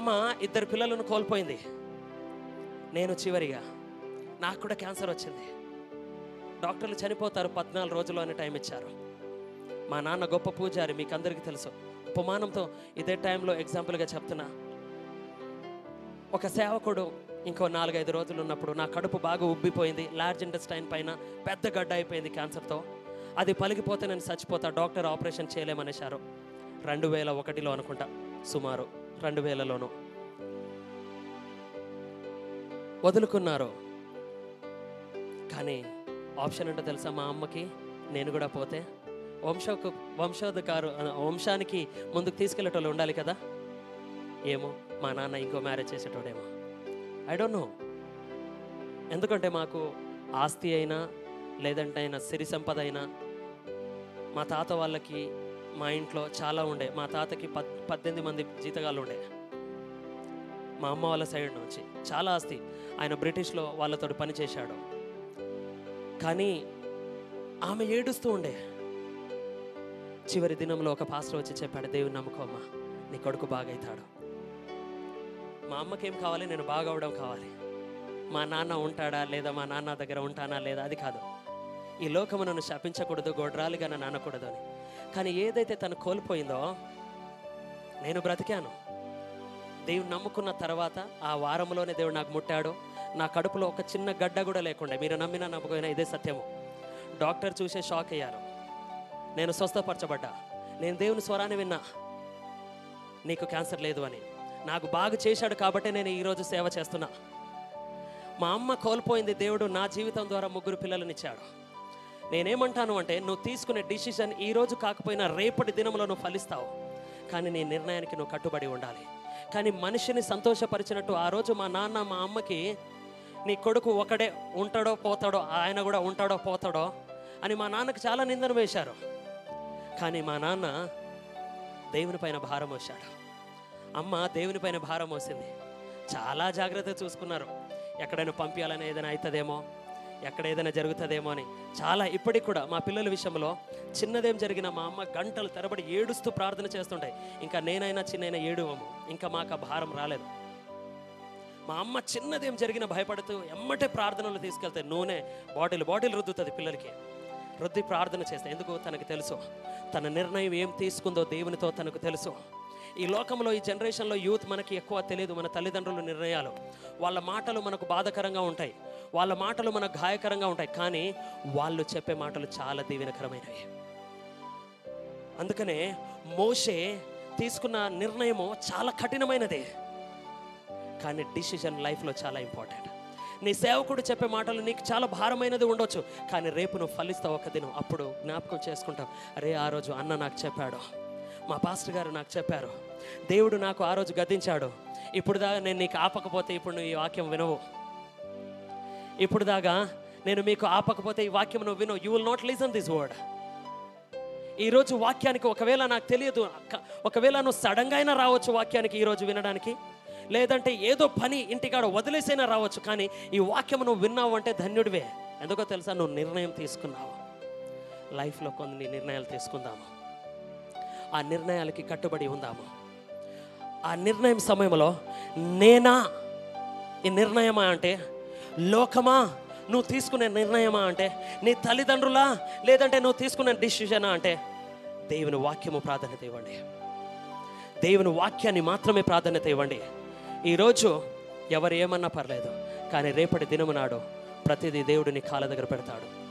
అమ్మ ఇద్దరు పిల్లలను కోల్పోయింది నేను చివరిగా నాకు కూడా క్యాన్సర్ వచ్చింది డాక్టర్లు చనిపోతారు పద్నాలుగు రోజులు అని టైం ఇచ్చారు మా నాన్న గొప్ప పూజారి మీకు అందరికీ తెలుసు ఉపమానంతో ఇదే టైంలో ఎగ్జాంపుల్గా చెప్తున్నా ఒక సేవకుడు ఇంకో నాలుగైదు రోజులు ఉన్నప్పుడు నా కడుపు బాగా ఉబ్బిపోయింది లార్జ్ ఇంటెస్టైన్ పైన పెద్ద గడ్డ అయిపోయింది క్యాన్సర్తో అది పలిగిపోతే నేను చచ్చిపోతా డాక్టర్ ఆపరేషన్ చేయలేమనేశారు రెండు వేల ఒకటిలో అనుకుంటా సుమారు రెండు వేలలోను వదులుకున్నారు కానీ ఆప్షన్ ఏంటో తెలుసా మా అమ్మకి నేను కూడా పోతే వంశకు వంశోధకారు వంశానికి ముందుకు తీసుకెళ్ళేటోళ్ళు ఉండాలి కదా ఏమో మా నాన్న ఇంకో మ్యారేజ్ చేసేటోడేమో ఐ డోంట్ నో ఎందుకంటే మాకు ఆస్తి అయినా లేదంటే అయినా సిరి సంపద అయినా మా తాత వాళ్ళకి మా ఇంట్లో చాలా ఉండే మా తాతకి పద్ పద్దెనిమిది మంది జీతగాళ్ళు ఉండే మా అమ్మ వాళ్ళ సైడ్ నుంచి చాలా ఆస్తి ఆయన బ్రిటిష్లో వాళ్ళతో పని చేశాడు కానీ ఆమె ఏడుస్తూ ఉండే చివరి దినంలో ఒక పాస్టర్ వచ్చి చెప్పాడు దేవుని నమ్ముకోమ్మా నీ కొడుకు బాగైతాడు మా అమ్మకేం కావాలి నేను బాగా అవడం కావాలి మా నాన్న ఉంటాడా లేదా మా నాన్న దగ్గర ఉంటానా లేదా అది కాదు ఈ లోకము నన్ను శపించకూడదు గొడ్రాలిగా నన్ను అనకూడదు అని కానీ ఏదైతే తను కోల్పోయిందో నేను బ్రతికాను దేవుని నమ్ముకున్న తర్వాత ఆ వారంలోనే దేవుడు నాకు ముట్టాడు నా కడుపులో ఒక చిన్న గడ్డ కూడా లేకుండా మీరు నమ్మినా నమ్మకపోయినా ఇదే సత్యము డాక్టర్ చూసే షాక్ అయ్యారు నేను స్వస్థపరచబడ్డా నేను దేవుని స్వరాన్ని విన్నా నీకు క్యాన్సర్ లేదు అని నాకు బాగా చేశాడు కాబట్టి నేను ఈరోజు సేవ చేస్తున్నా మా అమ్మ కోల్పోయింది దేవుడు నా జీవితం ద్వారా ముగ్గురు పిల్లలనిచ్చాడు నేనేమంటాను అంటే నువ్వు తీసుకునే డిసిషన్ ఈ రోజు కాకపోయినా రేపటి దినంలో నువ్వు ఫలిస్తావు కానీ నీ నిర్ణయానికి నువ్వు కట్టుబడి ఉండాలి కానీ మనిషిని సంతోషపరిచినట్టు ఆ రోజు మా నాన్న మా అమ్మకి నీ కొడుకు ఒకడే ఉంటాడో పోతాడో ఆయన కూడా ఉంటాడో పోతాడో అని మా నాన్నకి చాలా నిందన వేశారు కానీ మా నాన్న దేవుని పైన భారం మోశాడు అమ్మ దేవుని పైన భారం మోసింది చాలా జాగ్రత్త చూసుకున్నారు ఎక్కడైనా పంపించాలని ఏదైనా అవుతుందేమో ఎక్కడ ఏదైనా జరుగుతుందేమో అని చాలా ఇప్పటికి కూడా మా పిల్లల విషయంలో చిన్నదేం జరిగినా మా అమ్మ గంటలు తరబడి ఏడుస్తూ ప్రార్థన చేస్తుంటాయి ఇంకా నేనైనా చిన్నైనా ఏడువము ఇంకా మాకు ఆ భారం రాలేదు మా అమ్మ చిన్నదేం జరిగినా భయపడుతూ ఎమ్మటే ప్రార్థనలు తీసుకెళ్తే నూనె బాటిల్ బాటిల్ రుద్దుతుంది పిల్లలకి రుద్ది ప్రార్థన చేస్తే ఎందుకు తనకు తెలుసు తన నిర్ణయం ఏం తీసుకుందో దేవునితో తనకు తెలుసు ఈ లోకంలో ఈ జనరేషన్లో యూత్ మనకి ఎక్కువ తెలియదు మన తల్లిదండ్రుల నిర్ణయాలు వాళ్ళ మాటలు మనకు బాధకరంగా ఉంటాయి వాళ్ళ మాటలు మనకు గాయకరంగా ఉంటాయి కానీ వాళ్ళు చెప్పే మాటలు చాలా దీవెనకరమైనవి అందుకనే మోషే తీసుకున్న నిర్ణయము చాలా కఠినమైనదే కానీ డిసిషన్ లైఫ్లో చాలా ఇంపార్టెంట్ నీ సేవకుడు చెప్పే మాటలు నీకు చాలా భారమైనది ఉండొచ్చు కానీ రేపు నువ్వు ఫలిస్తావు ఒక దినం అప్పుడు జ్ఞాపకం చేసుకుంటావు అరే ఆ రోజు అన్న నాకు చెప్పాడు మా పాస్టర్ గారు నాకు చెప్పారు దేవుడు నాకు ఆ రోజు గద్దించాడు ఇప్పుడు దాకా నేను నీకు ఆపకపోతే ఇప్పుడు నువ్వు ఈ వాక్యం వినవు ఇప్పుడు దాకా నేను మీకు ఆపకపోతే ఈ వాక్యం నువ్వు వినవు you will not listen this word ఈరోజు వాక్యానికి ఒకవేళ నాకు తెలియదు క- ఒకవేళ నువ్వు సడన్గా అయినా రావచ్చు వాక్యానికి ఈరోజు వినడానికి లేదంటే ఏదో పని ఇంటికాడ వదిలేసైనా రావచ్చు కానీ ఈ వాక్యం నువ్వు విన్నావు అంటే ధన్యుడివే ఎందుకో తెలుసా నువ్వు నిర్ణయం తీసుకున్నావు లైఫ్లో కొన్ని నిర్ణయాలు తీసుకుందాము ఆ నిర్ణయాలకి కట్టుబడి ఉందాము ఆ నిర్ణయం సమయంలో నేనా ఈ నిర్ణయమా అంటే లోకమా నువ్వు తీసుకునే నిర్ణయమా అంటే నీ తల్లిదండ్రులా లేదంటే నువ్వు తీసుకునే డిసిషనా అంటే దేవుని వాక్యము ప్రాధాన్యత ఇవ్వండి దేవుని వాక్యాన్ని మాత్రమే ప్రాధాన్యత ఇవ్వండి ఈరోజు ఎవరు ఏమన్నా పర్లేదు కానీ రేపటి దినము నాడు ప్రతిదీ దేవుడు నీ కాళ్ళ దగ్గర పెడతాడు